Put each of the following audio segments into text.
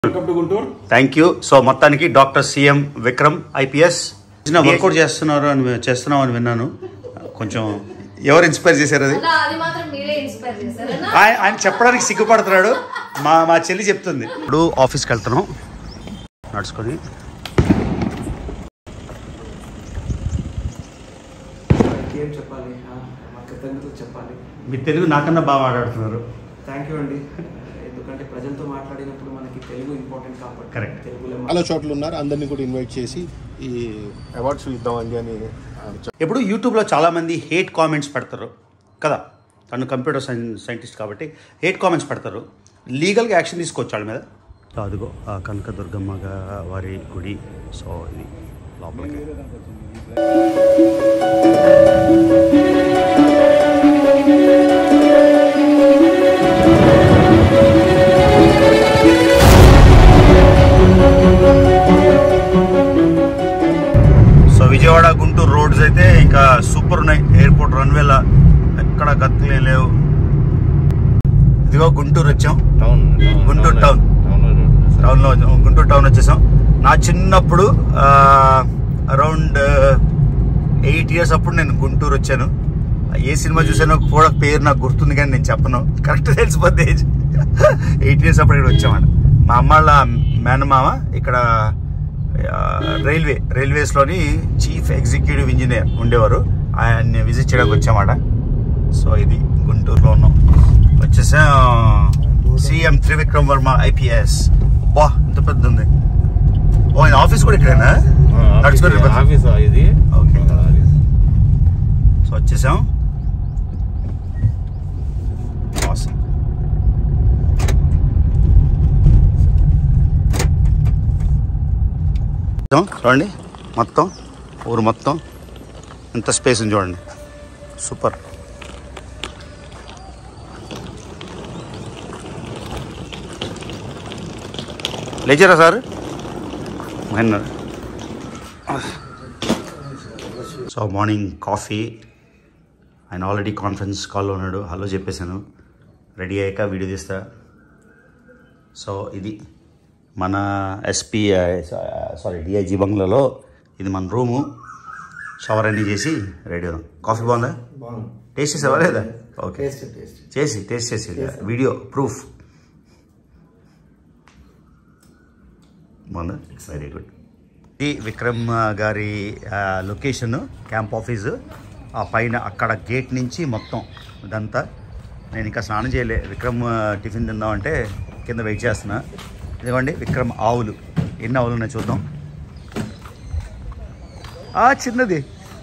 Welcome to Guntur thank you so మొత్తానికి doctor CM Vikram IPS workout చేస్తున్నారు అని చేస్తున్నాం అని విన్నాను కొంచెం ఎవరు ఇన్స్పైర్ చేశారు అది అలా అది మాత్రం మీరే ఇన్స్పైర్ చేశారన్నా ఆయన ఆయన చెప్పడానికి సిగ్గుపడుతున్నాడు మా మా చెల్లి చెప్తుంది ఇప్పుడు ఆఫీస్కి వెళ్తున్నాం నడుచుకొని ఏం చెప్పాలి ఆ, మా కృతజ్ఞతలు చెప్పాలి మీ తెలుగు నాకన్నా బాగా మాట్లాడుతున్నారు థ్యాంక్ యూ అండి ఎందుకంటే ప్రజలతో మాట్లాడినప్పుడు మనకి తెలుగు ఇంపార్టెంట్ కాబట్టి Correct. తెలుగులో మా- చాలా చోట్ల ఉన్నారు అందరినీ కూడా ఇన్వైట్ చేసి ఈ అవార్డ్స్ ఇద్దామండి అని ఆయన చెప్పారు. ఇప్పుడు యూట్యూబ్లో చాలామంది హేట్ కామెంట్స్ పెడతారు కదా తను కంప్యూటర్ సైన్ సైంటిస్ట్ కాబట్టి హేట్ కామెంట్స్ పెడతారు లీగల్గా యాక్షన్ తీసుకోవచ్చు వాళ్ళ మీద అదిగో ఆ కనకదుర్గమ్మ గా- వారి గుడి సో ఇది లోపలికి సో విజయవాడ గుంటూరు రోడ్స్ అయితే ఇంకా సూపర్ ఉన్నాయి ఎయిర్పోర్ట్ రన్వేలా ఎక్కడ గతులే లేవు ఇదిగో గుంటూరు వచ్చాం టౌన్ గుంటూరు టౌన్. టౌన్లో వచ్చాం. గుంటూరు టౌన్ వచ్చేసాం నా చిన్నప్పుడు అరౌండ్ ఎయిట్ ఇయర్స్ అప్పుడు నేను గుంటూరు వచ్చాను ఏ సినిమా చూసానో కూడా పేరు నాకు గుర్తుంది కానీ నేను చెప్పను కరెక్ట్ తెలిసిపోతే ఏజ్ ఎయిట్ ఇయర్స్ అప్పుడు ఇక్కడ వచ్చామని మా అమ్మ వాళ్ళ మేనమామ ఇక్కడ ఆ, రైల్వే రైల్వేస్లోని చీఫ్ ఎగ్జిక్యూటివ్ ఇంజనీర్ ఉండేవారు ఆయన్ని విజిట్ చేయడానికి వచ్చామాట సో ఇది గుంటూరులో ఉన్నాం వచ్చేసా సిఎం త్రివిక్రమ్ వర్మ ఐపీఎస్ బా ఇంత పెద్ద ఉంది ఓ ఆయన ఆఫీస్ కూడా ఇక్కడేనా నడుచుకొని వెళ్ళిపోతాం. ఆఫీస్ ఇది ఓకే సో వచ్చేసాం Awesome. చూద్దాం, చూడండి మొత్తం ఊరు మొత్తం ఎంత స్పేస్ ఉంది చూడండి సూపర్ లేచారా సార్ విన్నారు సో మార్నింగ్ కాఫీ ఆయన ఆల్రెడీ కాన్ఫరెన్స్ కాల్లో ఉన్నాడు హలో చెప్పేశాను రెడీ అయ్యాక వీడియో తీస్తా సో ఇది మన ఎస్పీ సారీ డిఐజీ బంగ్లాలో ఇది మన రూము షవర్ అన్నీ చేసి రెడీ అవుదాం కాఫీ బాగుందా బాగుంది టేస్ట్ చేసావా లేదా ఓకే టేస్ట్ టేస్ట్ చేసి టేస్ట్ చేసి వీడియో ప్రూఫ్ బాగుందా వెరీ గుడ్ ఇది విక్రమ్ ఆ, గారి లొకేషన్ క్యాంప్ ఆఫీసు ఆ పైన అక్కడ గేట్ నుంచి మొత్తం ఇదంతా నేను ఇంకా స్నానం చేయలే విక్రమ్ ఆ, టిఫిన్ తిందామంటే కింద వెయిట్ చేస్తున్నా ఇదిగోండి విక్రమ్ ఆవులు ఎన్ని ఆవులు ఉన్నాయి చూద్దాం ఆ చిన్నది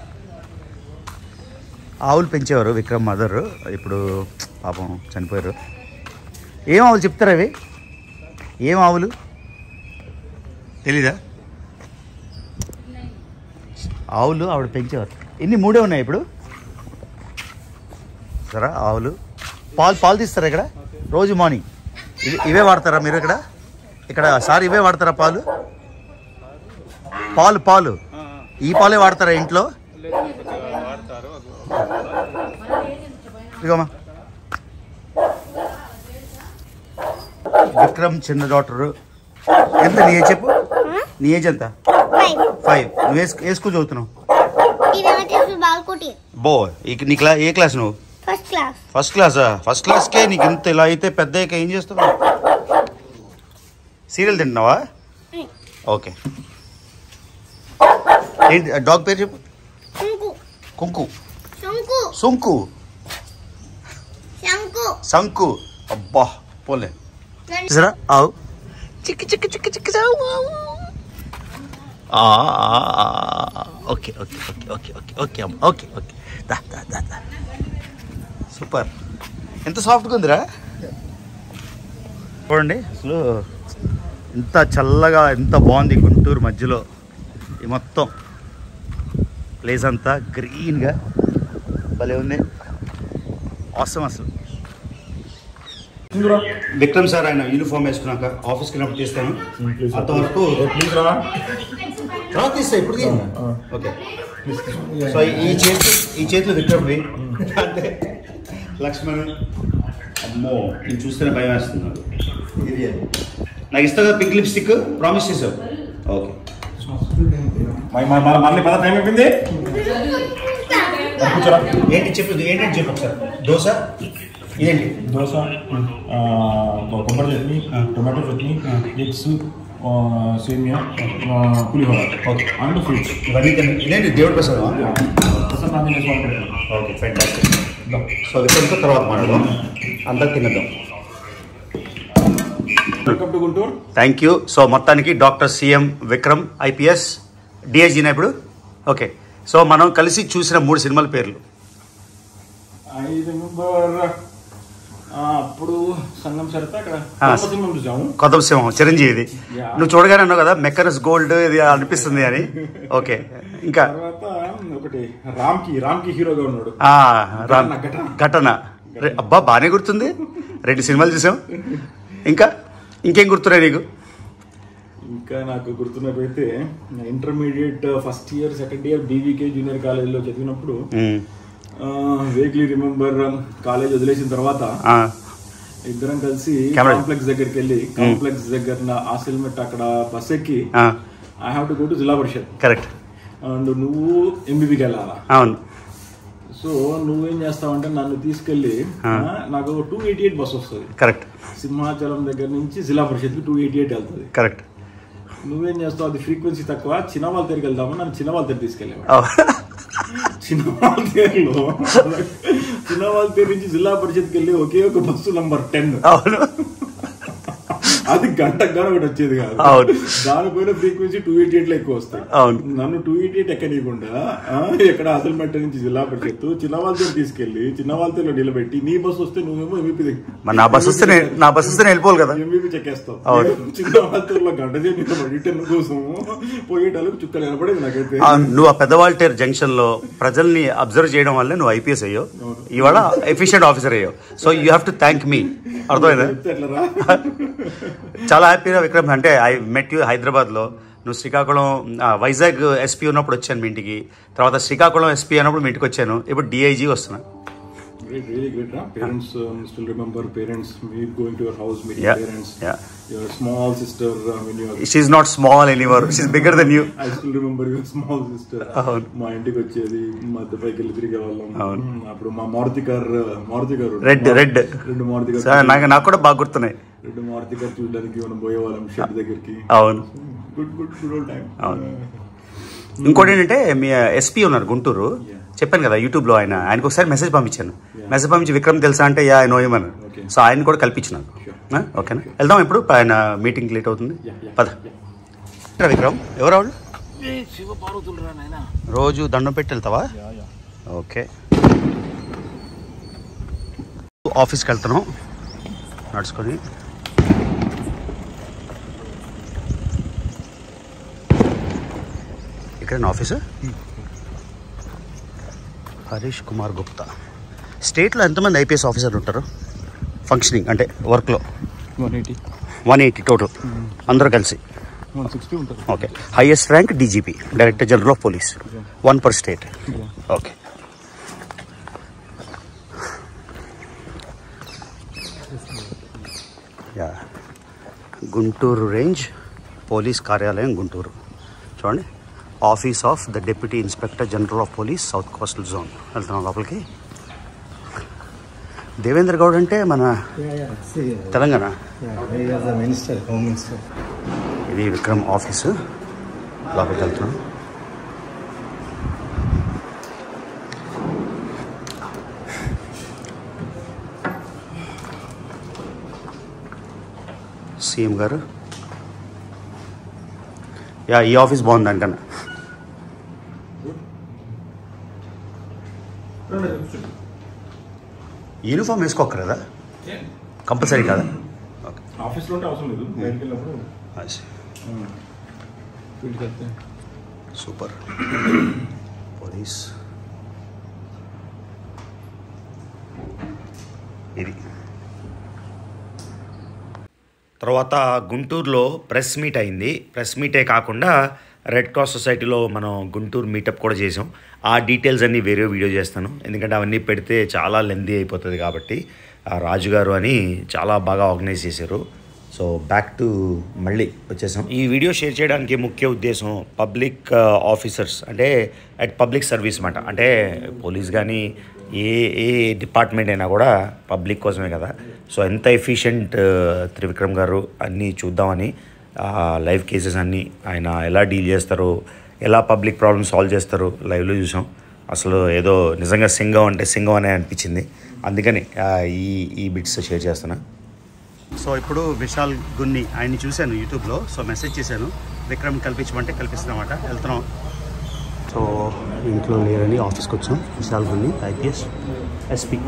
ఆవులు పెంచేవారు విక్రమ్ మదర్ ఇప్పుడు పాపం చనిపోయారు ఏం ఆవులు చెప్తారా అవి ఏం ఆవులు తెలీదా ఆవులు ఆవిడ పెంచేవారు ఎన్ని మూడే ఉన్నాయి ఇప్పుడు సరే ఆవులు పాలు పాలు తీస్తారా ఇక్కడ రోజు మార్నింగ్ ఇవి ఇవే వాడతారా మీరు ఇక్కడ ఇక్కడ సార్ ఇవే వాడతారా పాలు పాలు పాలు ఈ పాలే వాడతారా ఇంట్లో ఇదిగోమా విక్రమ్ చిన్న డాక్టరు ఎంత నీ ఏజ్ చెప్పు నీ ఏజ్ ఎంత ఫైవ్ ఫైవ్ నువ్వు ఏ స్కూ- ఏ స్కూల్ చదువుతున్నావు ఇది బాల్కోటి బో ఈ- నీ క్లా ఏ క్లాస్ నువ్వు ఫస్ట్ క్లాస్ ఫస్ట్ క్లాసా ఫస్ట్ క్లాస్కే నీకు ఇంత ఇలా అయితే పెద్ద అయ్యాక ఏం చేస్తున్నావు సీరియల్ తింటున్నావా ఓకే ఏంటి డాగ్ పేరు చెప్పు శంకు కుంకు శంకు సుంకు శంకు సంకు అబ్బా పోలే చూసారా ఆవు చిక్కి చిక్కి చిక్కి చిక్కి చావు ఆవు. ఆ, ఆ, ఆ, ఆ. Okay okay okay okay okay okay అమ్మ ఓకే ఓకే దా దా దా దా సూపర్ ఎంత సాఫ్ట్గా ఉందిరా చూడండి అసలు ఎంత చల్లగా ఎంత బాగుంది గుంటూరు మధ్యలో ఈ మొత్తం ప్లేస్ అంతా గ్రీన్గా భలే ఉంది అవసరం అసలు విక్రమ్ సార్ ఆయన యూనిఫామ్ వేసుకున్నాక ఆఫీస్కి వెళ్ళినప్పుడు తీస్తాను అంతవరకు ప్లీజ్ రా తర్వాత తీస్తా ఇప్పుడు తీయను. ఓకే సో ఈ చేతి ఈ చేతిలో విక్రమ్వి అంటే లక్ష్మణ్ అమ్మో నేను చూస్తేనే భయం వేస్తుంది నాకు ఇది నాకు ఇస్తా కదా పింక్ లిప్స్టిక్ ప్రామిస్ చేసావు ఓకే మళ్ళీ పద టైం అయిపోయింది కూర్చోరా ఏంటి చెప్పు ఏంటంటే చెప్పు ఒకసారి దోశ ఇదేంటి దోశ ఆ, కొబ్బరి చట్నీ టొమాటో చట్నీ ఎగ్స్ ఆ, సేమియా ఆ, పులిహోర ఓకే. అండ్ ఫ్రూట్స్ ఇవన్నీ తిన్న- ఇదేంటి దేవుడి ప్రసాదం ప్రసాద్ ఆంజనేయ స్వామి పెట్టారు. ఓకే ఫెంటాస్టిక్ సో అది కొంచెం తర్వాత మాట్లాడదాం అంతా తినేద్దాం welcome to Guntur thank you so మొత్తానికి డాక్టర్ సిఎం విక్రమ్ ఐపీఎస్ డిఐజీనా ఇప్పుడు ఓకే సో మనం కలిసి చూసిన మూడు సినిమాల పేర్లు ఐ రిమెంబర్ అప్పుడు సంగం సరిత అక్కడ ఆ. సింహం చూసాము కొత్త సింహం చిరంజీవిది Yeah. నువ్వు చూడగానే అన్నావు కదా మెక్కనస్ గోల్డ్ ఇది అనిపిస్తుంది అని ఓకే ఇంకా తర్వాత ఒకటి రామ్ కి రామ్ కి హీరోగా ఉన్నాడు ఆ, రామ్ ఘటన. ఘటన రె- అబ్బా బాగానే గుర్తుంది రెండు సినిమాలు చూసాం ఇంకా ఇంకేం గుర్తున్నాయి నీకు ఇంకా నాకు గుర్తున్నట్టయితే intermediate first year second year BVK junior కాలేజీలో చదివినప్పుడు మ్మ్. వేగ్లీ రిమెంబర్ కాలేజ్ వదిలేసిన తర్వాత ఆ, ఇద్దరం కలిసి Camera. కాంప్లెక్స్ దగ్గరికి వెళ్ళి కాంప్లెక్స్ దగ్గర ఆసిల్మెట్ అక్కడ బస్ ఎక్కి ఆ, I have to go to Zilla Parishad correct and నువ్వు ఎంబీబీకి వెళ్ళాలా అవును సో నువ్వేం చేస్తావంటే నన్ను తీసుకెళ్ళి ఆ. ఆ, నాకు టూ ఎయిటీ ఎయిట్ బస్ వస్తుంది కరెక్ట్ సింహాచలం దగ్గర నుంచి జిల్లా పరిషత్కి టూ ఎయిటీ ఎయిట్ వెళ్తుంది కరెక్ట్ నువ్వేం చేస్తావు అది ఫ్రీక్వెన్సీ తక్కువ చిన్నవాళ్ళ దగ్గరికి వెళ్దామని నన్ను చిన్నవాళ్ళ దగ్గర తీసుకెళ్ళావు ఆ, చిన్నవాళ్ళ దగ్గరలో చిన్నవాళ్ళ దగ్గర నుంచి జిల్లా పరిషత్కి వెళ్ళి ఒకే ఒక బస్సు నంబర్ టెన్ అవును అది గంట గంట ఒకటి వచ్చేది కాదు అవును. దానిపైన ఫ్రీక్వెన్సీ టూ ఎయిటీ ఎయిట్ లో ఎక్కువ వస్తాయి అవును. నన్ను టూ ఎయిటీ ఎయిట్ ఎక్కనీయకుండా ఆ, ఎక్కడ అసలుమెట్ట నుంచి జిల్లా పరిషత్ చిన్నవాళ్ళతో తీసుకెళ్లి చిన్నవాళ్ళతో నిలబెట్టి నీ బస్సు వస్తే నువ్వేమో ఎంబీపీ మరి నా బస్ వస్తే నే- నా బస్ వస్తే నేను వెళ్ళిపోవాలి కదా ఎంబీపీ చెక్కేస్తావు అవును. చిన్నవాళ్ళతో గంట సేపు నిలబడి టెన్ కోసం పోయేటాలకు చుక్కలు కనపడేది నాకైతే ఆ, నువ్వు ఆ పెద్దవాల్టేర్ జంక్షన్ లో ప్రజల్ని అబ్జర్వ్ చేయడం వల్లే నువ్వు ఐపీఎస్ అయ్యో ఇవాళ ఎఫిషియెంట్ ఆఫీసర్ అయ్యో so you have to thank me అర్థమైందా చెప్తే ఎట్లా రా? చాలా హ్యాపీగా విక్రమ్ అంటే ఐ మెట్ యూ హైదరాబాద్ లో నువ్వు శ్రీకాకుళం ఆ, వైజాగ్ ఎస్పీ ఉన్నప్పుడు వచ్చాను మీ ఇంటికి తర్వాత శ్రీకాకుళం ఎస్పీ అన్నప్పుడు మీ ఇంటికి వచ్చాను ఇప్పుడు డిఐజీ వస్తున్నా Great, really great, huh? Parents um, still remember parents, me going to your house, meeting Yeah, parents. yeah. Your small sister, uh, when you were she not small anywhere she bigger than you I still remember your small sister. అవును. మా ఇంటికి వచ్చేది మధ్య పైకి వెళ్ళి తిరిగే వాళ్ళం అవును. మ్మ్. అప్పుడు మా మారుతి కార్ మారుతి గారు రెడ్ రెడ్ రెండు మారుతి గారు సార్ నాకు నాకు కూడా బాగా గుర్తున్నాయి రెండు మారుతి గారు చూడడానికి మనం పోయేవాళ్ళం షెడ్ దగ్గరికి అవును good good good old time అవును. ఇంకోటి ఏంటంటే మీ ఎస్పీ ఉన్నారు గుంటూరు చెప్పాను కదా యూట్యూబ్ లో ఆయన ఆయనకు ఒకసారి మెసేజ్ పంపించాను మెసేజ్ పంపించి విక్రమ్ తెలుసా అంటే యా నో ఏమన్నారు Okay. సో ఆయన కూడా కల్పించినాను ఆ, ఓకేనా వెళ్దాం ఇప్పుడు ఆయన మీటింగ్ లేట్ అవుతుంది పద రా విక్రమ్ ఎవరు వాళ్ళు రోజు దండం పెట్టి వెళ్తావా ఓకే ఆఫీస్కి వెళ్తున్నాం నడుచుకొని ఇక్కడ ఆఫీసు హరీష్ కుమార్ గుప్తా స్టేట్లో ఎంతమంది ఐపీఎస్ ఆఫీసర్లు ఉంటారు ఫంక్షనింగ్ అంటే వర్క్లో one eighty one eighty total అందరూ కలిసి వన్ సిక్స్టీ ఉంటారు okay highest rank DGP director general of police one per state okay yeah Guntur range police కార్యాలయం గుంటూరు చూడండి office of the deputy inspector general of police south coastal zone వెళ్తున్నాం లోపలికి దేవేంద్ర గౌడ్ అంటే మన Telangana minister home minister ఇది Vikram office లోపలికి వెళ్తున్నాం సీఎం గారు యా ఈ ఆఫీస్ బాగుంది దానికన్నా యూనిఫామ్ వేసుకోకర్లేదా కంపల్సరీ కాదా ఓకే ఆఫీస్లో ఉంటే అవసరం లేదు బయటికి వెళ్ళినప్పుడు ఫీల్డ్కి వెళ్తే సూపర్ పోలీస్ ఇది తర్వాత గుంటూరులో ప్రెస్ మీట్ అయింది ప్రెస్ మీటే కాకుండా రెడ్ క్రాస్ సొసైటీలో మనం గుంటూరు మీటప్ కూడా చేసాం ఆ డీటెయిల్స్ అన్నీ వేరే వీడియో చేస్తాను ఎందుకంటే అవన్నీ పెడితే చాలా లెందీ అయిపోతుంది కాబట్టి ఆ రాజుగారు అని చాలా బాగా ఆర్గనైజ్ చేశారు సో బ్యాక్ టు మళ్ళీ వచ్చేసాం ఈ వీడియో షేర్ చేయడానికి ముఖ్య ఉద్దేశం పబ్లిక్ ఆఫీసర్స్ అంటే అట్ పబ్లిక్ సర్వీస్ అనమాట అంటే పోలీస్ కానీ ఏ ఏ డిపార్ట్మెంట్ అయినా కూడా పబ్లిక్ కోసమే కదా సో ఎంత ఎఫిషియెంట్ త్రివిక్రమ్ గారు అన్నీ చూద్దామని లైవ్ కేసెస్ అన్నీ ఆయన ఎలా డీల్ చేస్తారు ఎలా పబ్లిక్ ప్రాబ్లమ్ సాల్వ్ చేస్తారు లైవ్లో చూసాం అసలు ఏదో నిజంగా సింగం అంటే సింగం అనే అనిపించింది అందుకని ఆ, ఈ ఈ బిట్స్ షేర్ చేస్తున్నా సో ఇప్పుడు విశాల్ గున్ని ఆయన్ని చూశాను యూట్యూబ్లో సో మెసేజ్ చేశాను విక్రమ్ కల్పించమంటే కల్పిస్తున్నమాట వెళ్తున్నాం సో ఇంట్లో లేరని ఆఫీస్కి వచ్చాం Vishal Gunni IPS SP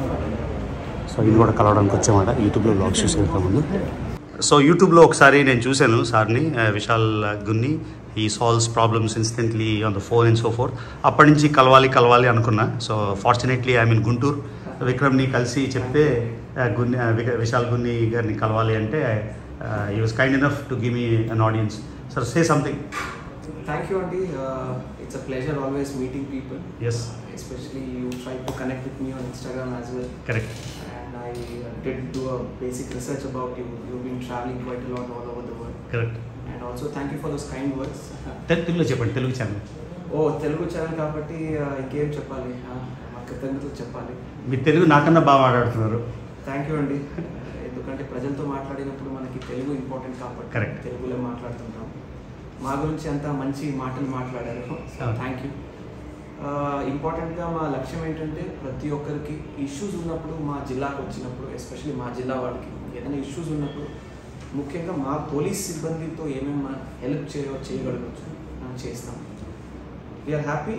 so ఇది కూడా కలవడానికి వచ్చామాట యూట్యూబ్లో బ్లాగ్స్ చూసి వెళ్తాం ముందు సో యూట్యూబ్లో ఒకసారి నేను చూశాను సార్ని ఆ, Vishal Gunni he solves problems instantly on the phone and so for అప్పటి నుంచి కలవాలి కలవాలి అనుకున్నా so fortunately I mean Guntur విక్రమ్ని కలిసి చెప్తే ఆ, గున్ని ఆ, విక- విశాల్ గున్ని గారిని కలవాలి అంటే he was kind enough to give me an audience sir say something thank you అండి it's a pleasure always meeting people ఎస్ especially you try to connect with me on Instagram as well correct and I uh, did do a basic research about you. You've been traveling quite a lot all over the world. Correct And also thank you for those kind words. తెలుగులో చెప్పండి Telugu channel ఓ Telugu channel కాబట్టి uh, ఇంకేం చెప్పాలి Uh, మా కృతజ్ఞతలు చెప్పాలి మీ తెలుగు నాకన్నా బాగా మాట్లాడుతున్నారు థ్యాంక్ యూ అండి ఎందుకంటే ప్రజలతో మాట్లాడినప్పుడు మనకి తెలుగు ఇంపార్టెంట్ కాబట్టి Correct. తెలుగులో మాట్లాడుతుంటాం మా గురించి అంత మంచి మాటలు మాట్లాడారు Yeah. థ్యాంక్ యూ ఇంపార్టెంట్గా మా లక్ష్యం ఏంటంటే ప్రతి ఒక్కరికి ఇష్యూస్ ఉన్నప్పుడు మా జిల్లాకు వచ్చినప్పుడు ఎస్పెషల్లీ మా జిల్లా వాళ్ళకి ఏదైనా ఇష్యూస్ ఉన్నప్పుడు ముఖ్యంగా మా పోలీస్ సిబ్బందితో ఏమేమి మనం హెల్ప్ చేయ చేయగలగచ్చు మనం చేస్తాం వీఆర్ హ్యాపీ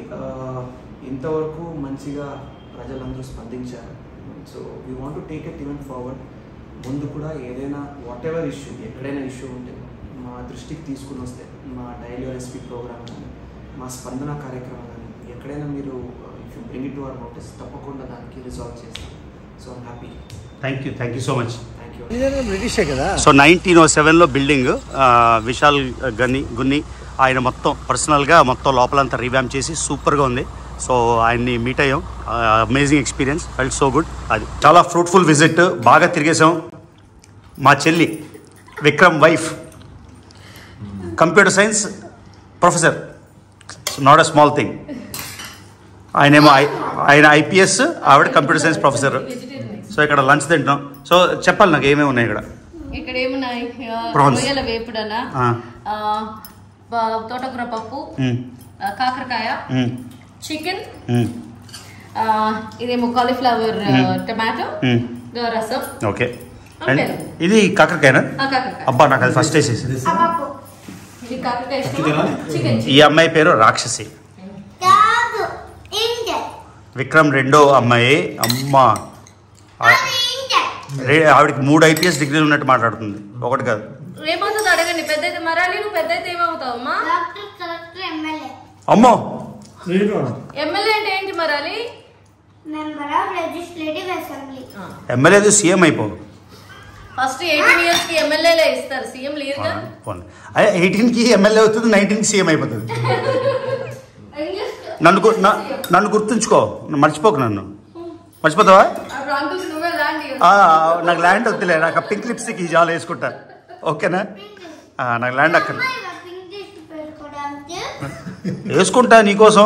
ఇంతవరకు మంచిగా ప్రజలందరూ స్పందించారు so we want to take it even forward ముందు కూడా ఏదైనా వాట్ ఎవర్ ఇష్యూ ఎక్కడైనా ఇష్యూ ఉంటే మా దృష్టికి తీసుకుని వస్తే మా డైలీ ఎస్పీ ప్రోగ్రామ్ కానీ మా స్పందన కార్యక్రమం కానీ ఎక్కడైనా మీరు if you bring it to our notice తప్పకుండా దానికి రిజాల్వ్ చేస్తాం so I'm happy thank you thank you so much thank you బ్రిటిషే కదా సో నైన్టీన్ ఓ సెవెన్లో బిల్డింగ్ విశాల్ గని గున్ని ఆయన మొత్తం పర్సనల్గా మొత్తం లోపలంతా రీవ్యామ్ చేసి సూపర్గా ఉంది సో ఆయన్ని మీట్ అయ్యాం amazing experience felt so good అది చాలా ఫ్రూట్ఫుల్ విజిట్ బాగా తిరిగేసాం మా చెల్లి Vikram wife computer science professor not a small thing ఆయనేమో ఐ- ఆయన ఐపీఎస్ ఆవిడ కంప్యూటర్ సైన్స్ ప్రొఫెసర్ సో ఇక్కడ లంచ్ తింటాం సో చెప్పాలి నాకు ఏమేమి ఉన్నాయి ఇక్కడ ఇక్కడ ఏమున్నాయి ఆ, Prawns. రొయ్యల వేపుడన ఆ. ఆ, బ- తోటకూర పప్పు మ్మ్. ఆ, కాకరకాయ మ్మ్. చికెన్ మ్మ్. ఆ, ఇదేమో కాలీఫ్లవర్ మ్మ్. టమాటో మ్మ్. రసం ఓకే అండ్ అంతే. ఇది కాకరకాయనా ఆ, కాకరకాయ అబ్బా నాకు అది ఫస్ట్ వేసేసి ఆ, పప్పు ఇది కాకరకాయ ఇష్టమా? చికెన్ ఈ అమ్మాయి పేరు రాక్షసి కాదు ఇంజన్ విక్రమ్ రెండో అమ్మాయి అమ్మ ఆ- అది ఇంజన్ రే- ఆవిడకి మూడు ఐపీఎస్ డిగ్రీలు ఉన్నట్టు మాట్లాడుతుంది ఒకటి కాదు ఏమవుతుంది అడగండి పెద్ద అయితే మరాలి నువ్వు పెద్ద అయితే ఏమవుతావు అమ్మా డాక్టర్ కలెక్టర్ ఎమ్మెల్యే అమ్మో ఎమ్మెల్యే అంటే ఏంటి మరాలి member of legislative assembly MLA CM అయిపో ఫస్ట్ ఎయిటీన్ ఇయర్స్ కి ఎమ్మెల్యేలే ఇస్తారు సీఎం లేరుగా అదే ఎయిటీన్కి ఎమ్మెల్యే అవుతుంది నైన్టీన్కి సీఎం అయిపోతుంది ఇంగ్లీష్ నన్ను గు- నా- నన్ను గుర్తుంచుకో మర్చిపోకు నన్ను మర్చిపోతావా అప్పుడు అంటుంది నువ్వే ల్యాండ్ ఆ, నాకు ల్యాండ్ వద్దులే నాకు ఆ పింక్ లిప్స్టిక్ ఈ జాలు వేసుకుంటా ఓకేనా ఆ, నాకు ల్యాండ్ అక్కడ పింక్ లిస్ట్ పెట్టుకోవడానికి వేసుకుంటా నీకోసం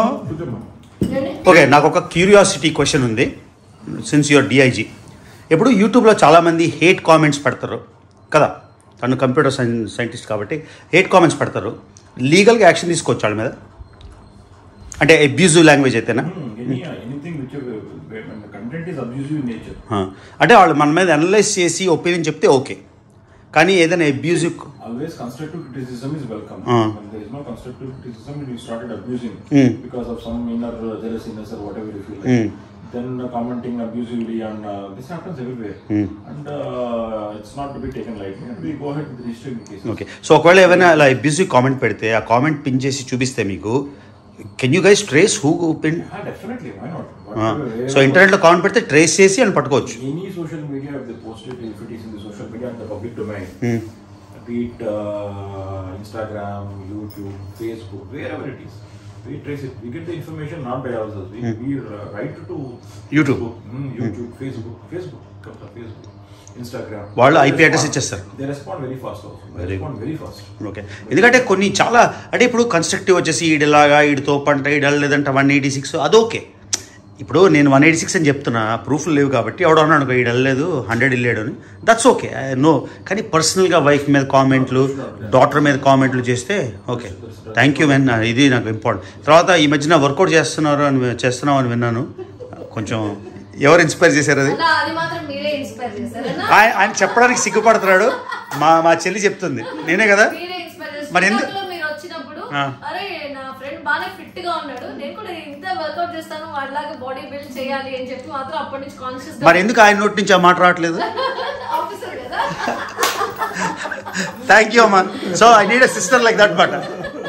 ఓకే నాకు ఒక క్యూరియాసిటీ క్వశ్చన్ ఉంది సిన్స్ యువర్ డిఐజీ ఇప్పుడు యూట్యూబ్లో చాలామంది హేట్ కామెంట్స్ పెడతారు కదా తను కంప్యూటర్ సైన్ సైంటిస్ట్ కాబట్టి హేట్ కామెంట్స్ పెడతారు లీగల్గా యాక్షన్ తీసుకోవచ్చు వాళ్ళ మీద అంటే అబ్యూజివ్ లాంగ్వేజ్ అయితేనా anything which content is abusive in nature ఆ, అంటే వాళ్ళు మన మీద అనలైజ్ చేసి ఒపీనియన్ చెప్తే ఓకే కానీ ఏదైనా abusive Always constructive criticism is welcome. Ah. When there is no constructive criticism, and you started abusing Mm. because of some inner uh, jealousiness or whatever you feel like. Mm. Then uh, commenting abusively, and uh, this happens everywhere. Mm. And uh, it's not to be taken lightly. And we go ahead with registering the cases. Okay so ఒకవేళ ఏమైనా అలా abusive comment పెడితే ఆ comment pin చేసి చూపిస్తే మీకు can you guys trace who pin Ah, definitely. Why not? Whatever, so wherever- ఇంటర్నెట్లో comment పెడితే ట్రేస్ చేసి అని పట్టుకోవచ్చు Any social media, if they post it, if it is in the social media and the public domain, Hmm. be it uh, Instagram, YouTube, Facebook, wherever it is, we trace it. We get the information not by ourselves. We, we uh, write to YouTube. Facebook, mm, YouTube, Facebook, Facebook, comes up Facebook. Instagram. వాళ్ళు IP address ఇచ్చేస్తారు. They respond very fast also. They Very respond very fast. Okay ఎందుకంటే కొన్ని చాలా అంటే ఇప్పుడు constructive వచ్చేసి ఈడిలాగా ఈడితో పంట ఈడ లేదంటే వన్ ఎయిటీ సిక్స్ అది ఓకే ఇప్పుడు నేను వన్ ఎయిటీ సిక్స్ అని చెప్తున్నా ప్రూఫ్లు లేవు కాబట్టి ఎవడో అన్నాడు ఈడు వెళ్ళలేదు హండ్రెడ్ వెళ్ళాడు అని దట్స్ ఓకే నో కానీ పర్సనల్గా వైఫ్ మీద కామెంట్లు డాటర్ మీద కామెంట్లు చేస్తే ఓకే థ్యాంక్ యూ మ్యాన్ ఇది నాకు ఇంపార్టెంట్ తర్వాత ఈ మధ్యన వర్కౌట్ చేస్తున్నారు అని చేస్తున్నాం అని విన్నాను కొంచెం ఎవరు ఇన్స్పైర్ చేశారు అది అలా అది మాత్రం మీరే ఇన్స్పైర్ చేశారనా ఆయన ఆయన చెప్పడానికి సిగ్గుపడుతున్నాడు మా మా చెల్లి చెప్తుంది నేనే కదా మీరే ఇన్స్పైర్ మరి చేశారు ఎందు- శ్రీకాకుళంలో మీరు వచ్చినప్పుడు ఆ. అరే నా ఫ్రెండ్ బాగానే ఫిట్ గా ఉన్నాడు నేను కూడా ఇంత వర్కౌట్ చేస్తాను వాడిలాగా బాడీ బిల్డ్ చేయాలి అని చెప్పి మాత్రం అప్పటి నుంచి కాన్షియస్ మరి ఎందుకు ఆయన నోటి నుంచి ఆ మాట రావట్లేదు ఆఫీసర్ కదా థ్యాంక్ యూ అమ్మా so I need a sister like that but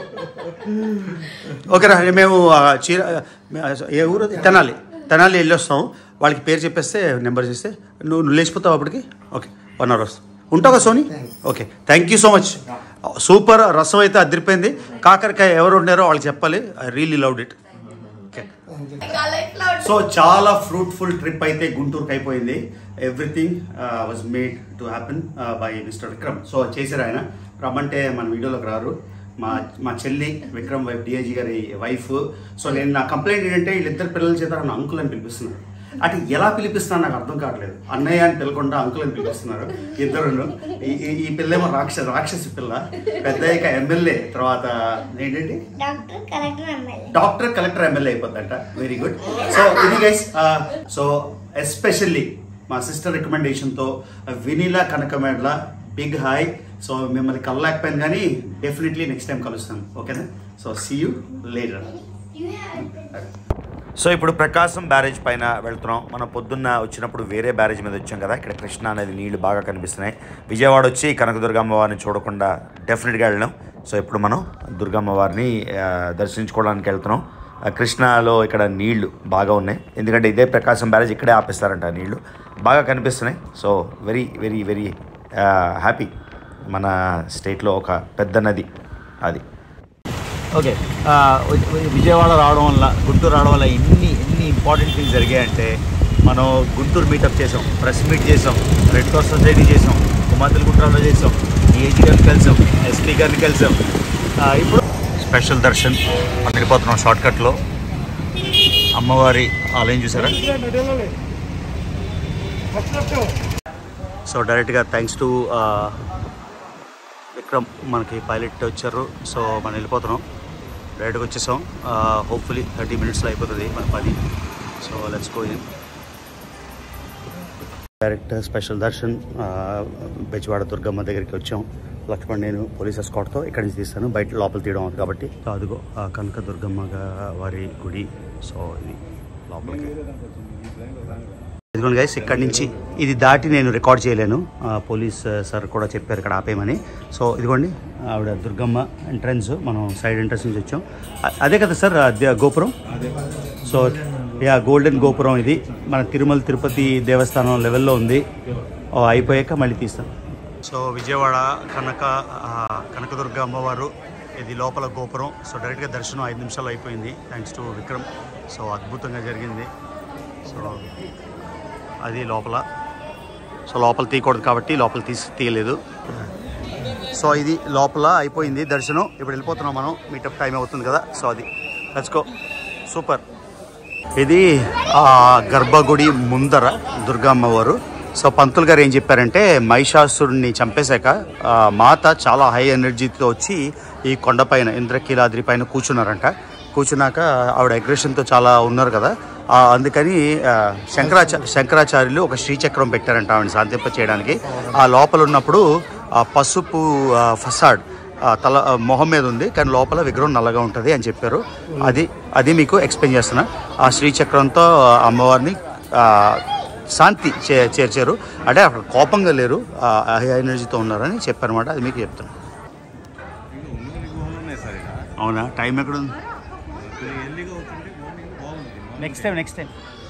okay రా మేము ఆ, చీర ఆ, ఏ ఊరు అది? తెనాలి తెనాలి వెళ్ళి వస్తాం వాళ్ళకి పేరు చెప్పేస్తే నెంబర్ చేస్తే నువ్వు నువ్వు లేచిపోతావు అప్పటికి ఓకే వన్ అవర్ వస్తాం ఉంటావు కదా Soni okay thank you so much super రసం అయితే అదిరిపోయింది కాకరకాయ ఎవరు ఉండారో వాళ్ళకి చెప్పాలి I really loved it okay so చాలా ఫ్రూట్ఫుల్ ట్రిప్ అయితే గుంటూరుకి అయిపోయింది everything was made to happen by mister Vikram so చేశారు ఆయన రమ్మంటే మన వీడియోలోకి రారు మా మా చెల్లి విక్రమ్ వైఫ్ డిఐజీ గారి వైఫ్ సో నేను నా కంప్లైంట్ ఏంటంటే వీళ్ళిద్దరు పిల్లల చేత నన్ను అంకుల్ అని పిలిపిస్తున్నారు అంటే ఎలా పిలిపిస్తున్నారు నాకు అర్థం కావట్లేదు అన్నయ్య అని పిలకుండా అంకుల్ అని పిలిపిస్తున్నారు ఇద్దరును ఈ- ఈ- ఈ పిల్లేమో రాక్షస రాక్షసి పిల్ల పెద్ద ఎమ్మెల్యే తర్వాత ఏంటండి doctor collector MLA doctor collector MLA అయిపోద్దంట వెరీ గుడ్ సో ఇది గైస్ సో ఎస్పెషల్లీ మా సిస్టర్ రికమెండేషన్తో Vinila Kanakamedla big hi so మిమ్మల్ని కలలేకపోయాను కానీ డెఫినెట్లీ నెక్స్ట్ టైం కలుస్తాను ఓకేనా so see you later so ఇప్పుడు ప్రకాశం బ్యారేజ్ పైన వెళ్తున్నాం మనం పొద్దున్న వచ్చినప్పుడు వేరే బ్యారేజ్ మీద వచ్చాం కదా ఇక్కడ కృష్ణ అనేది నీళ్లు బాగా కనిపిస్తున్నాయి విజయవాడ వచ్చి కనకదుర్గమ్మ వారిని చూడకుండా డెఫినెట్గా వెళ్ళినాం సో ఇప్పుడు మనం దుర్గమ్మ వారిని ఆ, దర్శించుకోవడానికి వెళ్తున్నాం ఆ, కృష్ణాలో ఇక్కడ నీళ్లు బాగా ఉన్నాయి ఎందుకంటే ఇదే ప్రకాశం బ్యారేజ్ ఇక్కడే ఆపేస్తారంట ఆ నీళ్లు బాగా కనిపిస్తున్నాయి so very very very happy మన స్టేట్లో ఒక పెద్ద నది అది ఓకే ఆ, వి- వి- విజయవాడ రావడం వల్ల గుంటూరు రావడం వల్ల ఎన్ని ఎన్ని ఇంపార్టెంట్ థింగ్స్ జరిగాయంటే మనం గుంటూరు మీటప్ చేసాం ప్రెస్ మీట్ చేసాం రెడ్ క్రాస్ సొసైటీ చేసాం కుమార్తెల గుంట్రాలో చేసాం డిఏజీ గారిని కలిసాం ఎస్పీ గారిని కలిసాం ఆ, ఇప్పుడు స్పెషల్ దర్శన్ మనం వెళ్ళిపోతున్నాం షార్ట్కట్లో అమ్మవారి ఆలయం చూసారా సో డైరెక్ట్గా థ్యాంక్స్ టు విక్రమ్ మనకి పైలట్ వచ్చారు సో మనం వెళ్ళిపోతున్నాం డైరెక్ట్గా వచ్చేసాం హోప్ఫుల్లీ థర్టీ మినిట్స్లో అయిపోతుంది మన పని so let's go in direct special darshan ఆ, బెజవాడ దుర్గమ్మ దగ్గరికి వచ్చాం లక్ష్మణ్ నేను పోలీస్ ఎస్కాట్తో ఇక్కడి నుంచి తీస్తాను బయట లోపల తీయడం అవుతుంది కాబట్టి సో అదిగో ఆ కనక దుర్గమ్మ గా- వారి గుడి సో ఇది లోపలికి ఇదిగోండి గైస్ ఇక్కడి నుంచి ఇది దాటి నేను రికార్డ్ చేయలేను ఆ, పోలీస్ ఆ, సార్ కూడా చెప్పారు ఇక్కడ ఆపేయమని సో ఇదిగోండి ఆవిడ దుర్గమ్మ ఎంట్రన్స్ మనం సైడ్ ఎంట్రన్స్ నుంచి వచ్చాం అ- అదే కదా సార్ అదే గోపురం సో యా గోల్డెన్ గోపురం ఇది మన తిరుమల తిరుపతి దేవస్థానం లెవెల్లో ఉంది ఓ, అయిపోయాక మళ్ళీ తీస్తాను సో విజయవాడ కనక ఆ, కనకదుర్గ అమ్మవారు ఇది లోపల గోపురం సో డైరెక్ట్గా దర్శనం ఐదు నిమిషాలు అయిపోయింది థ్యాంక్స్ టు విక్రమ్ సో అద్భుతంగా జరిగింది సో అది లోపల సో లోపల తీయకూడదు కాబట్టి లోపల తీసి తీయలేదు సో ఇది లోపల అయిపోయింది దర్శనం ఇప్పుడు వెళ్ళిపోతున్నాం మనం మీటప్ టైం అవుతుంది కదా సో అది లెట్స్ సూపర్ ఇది ఆ గర్భగుడి ముందర దుర్గమ్మ వారు సో పంతులు గారు ఏం చెప్పారంటే మహిషాసురుడిని చంపేశాక ఆ, మాత చాలా హై ఎనర్జీతో వచ్చి ఈ కొండపైన ఇంద్రకీలాద్రి పైన కూర్చున్నారంట కూర్చున్నాక ఆవిడ అగ్రెషన్తో చాలా ఉన్నారు కదా ఆ, అందుకని ఆ, శంకరాచ శంకరాచార్యులు ఒక శ్రీచక్రం పెట్టారంట ఆవిడని శాంతింప చేయడానికి ఆ లోపల ఉన్నప్పుడు ఆ పసుపు ఆ, ఫసాడ్ ఆ, తల ఆ, మొహం మీద ఉంది కానీ లోపల విగ్రహం నల్లగా ఉంటుంది అని చెప్పారు అది అది మీకు ఎక్స్ప్లెయిన్ చేస్తున్నా ఆ శ్రీచక్రంతో ఆ అమ్మవారిని ఆ, శాంతి చే చేర్చారు అంటే అక్కడ కోపంగా లేరు ఆ, హై ఎనర్జీతో ఉన్నారని చెప్పారన్నమాట అది మీకు చెప్తాను అవునా టైం ఎక్కడ ఉంది నెక్స్ట్ టైం నెక్స్ట్ టైం